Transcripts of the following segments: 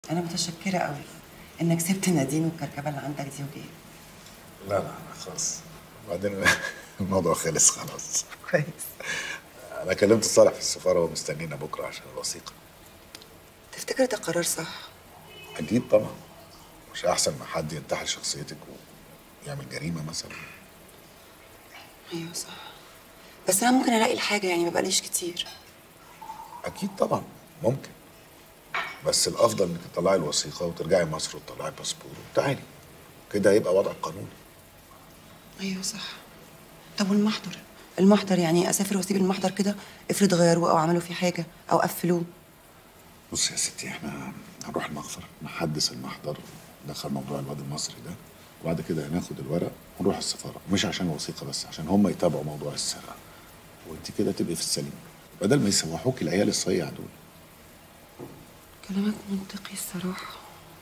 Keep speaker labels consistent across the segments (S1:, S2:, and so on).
S1: انا متشكره قوي انك سبت نادين والكركبه اللي عندك دي وجيت
S2: لا لا لا خلاص وبعدين الموضوع خلص خلاص
S1: كويس
S2: انا كلمت صالح في السفاره ومستنينا بكره عشان الوثيقه
S1: تفتكر ده قرار صح
S2: اكيد طبعا مش احسن ما حد ينتحل شخصيتك ويعمل جريمه مثلا
S1: ايوه صح بس انا ممكن الاقي الحاجه يعني ما بقاليش كتير
S2: اكيد طبعا ممكن بس الافضل انك تطلعي الوثيقه وترجعي مصر وتطلعي الباسبور وتعالي كده هيبقى وضع قانوني
S1: ايوه صح طب والمحضر المحضر يعني اسافر واسيب المحضر كده افرض غيروه او عملوا فيه حاجه او قفلوه
S2: بص يا ستي احنا هنروح المخفر نحدث المحضر ندخل موضوع الواد المصري ده وبعد كده هناخد الورق ونروح السفاره مش عشان الوثيقه بس عشان هم يتابعوا موضوع السرقه وانت كده تبقي في السليم بدل ما يسوحوك العيال الصيع دول
S1: كلامك منطقي الصراحه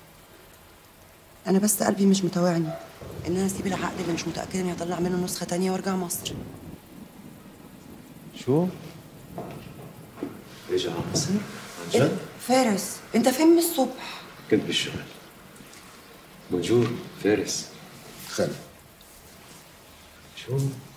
S1: انا بس قلبي مش متوعني ان انا اسيب العقد اللي مش متاكده اني اطلع منه نسخه تانية وارجع مصر
S3: شو؟ رجع مصر؟ عن جد؟
S1: فارس انت فين من الصبح
S3: كنت بالشغل بونجور فارس
S2: خالد
S3: شو؟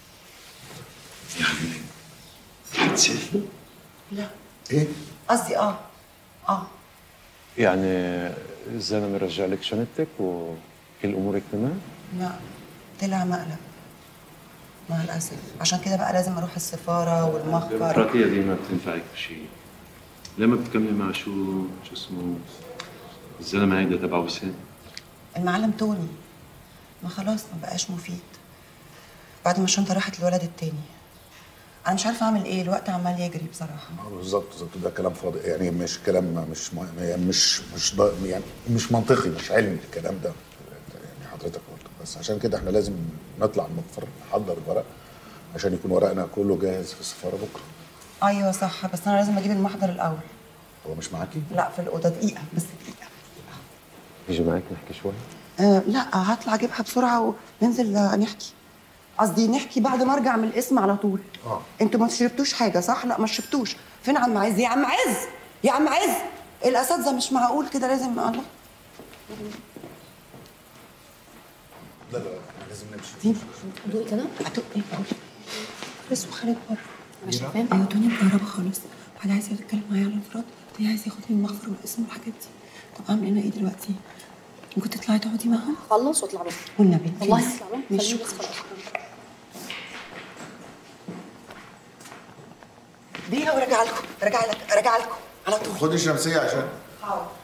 S3: يعني حتسافروا؟
S1: لا
S2: ايه
S1: قصدي اه اه
S3: يعني الزلمه رجع لك شنطتك وكل امورك تمام؟
S1: لا طلع مقلب مع الاسف عشان كده بقى لازم اروح السفاره والمخبر
S3: الديمقراطية دي ما بتنفعك بشيء لما بتكملي مع شو شو اسمه الزلمه هيدا تبع وسام
S1: المعلم توني ما خلاص ما بقاش مفيد بعد ما الشنطه راحت للولد التاني انا مش عارفه اعمل ايه الوقت عمال يجري بصراحه
S2: آه، بالظبط بالظبط ده كلام فاضي يعني مش كلام مش مهم يعني مش مش ض- يعني مش منطقي مش علمي الكلام ده يعني حضرتك قلته بس عشان كده احنا لازم نطلع المخفر نحضر الورق عشان يكون ورقنا كله جاهز في السفاره بكره
S1: ايوه صح بس انا لازم اجيب المحضر الاول
S2: هو مش معاكي؟
S1: لا في الاوضه دقيقه بس دقيقه
S3: يجي معك نحكي شوي
S1: آه لا هطلع اجيبها بسرعه وننزل آه، نحكي قصدي نحكي بعد ما ارجع من القسم على طول
S2: اه.
S1: انتوا ما شربتوش حاجه صح لا ما شربتوش فين عم عز يا عم عز يا عم عز الاساتذه مش معقول كده لازم الله
S2: لا لا لازم نمشي
S1: دي
S4: دوقي كده
S1: هتق ايه اقول بس وخالد بره
S4: انا شايفاه
S1: ايوه توني مكهربه خالص وبعدين عايز يتكلم معايا على الانفراد تاني عايز ياخدني من المخفر والاسم والحاجات دي طب اعمل انا ايه دلوقتي ممكن تطلعي تقعدي معاهم
S4: خلص واطلع بره
S1: والنبي
S4: والله
S1: بليز.
S4: هطلع بره
S1: مش
S4: خليني بس
S1: شكرا
S4: خلاص
S1: دقيقه وراجع لكم راجع لك راجع لكم على طول
S2: خدي الشمسيه عشان
S1: حاضر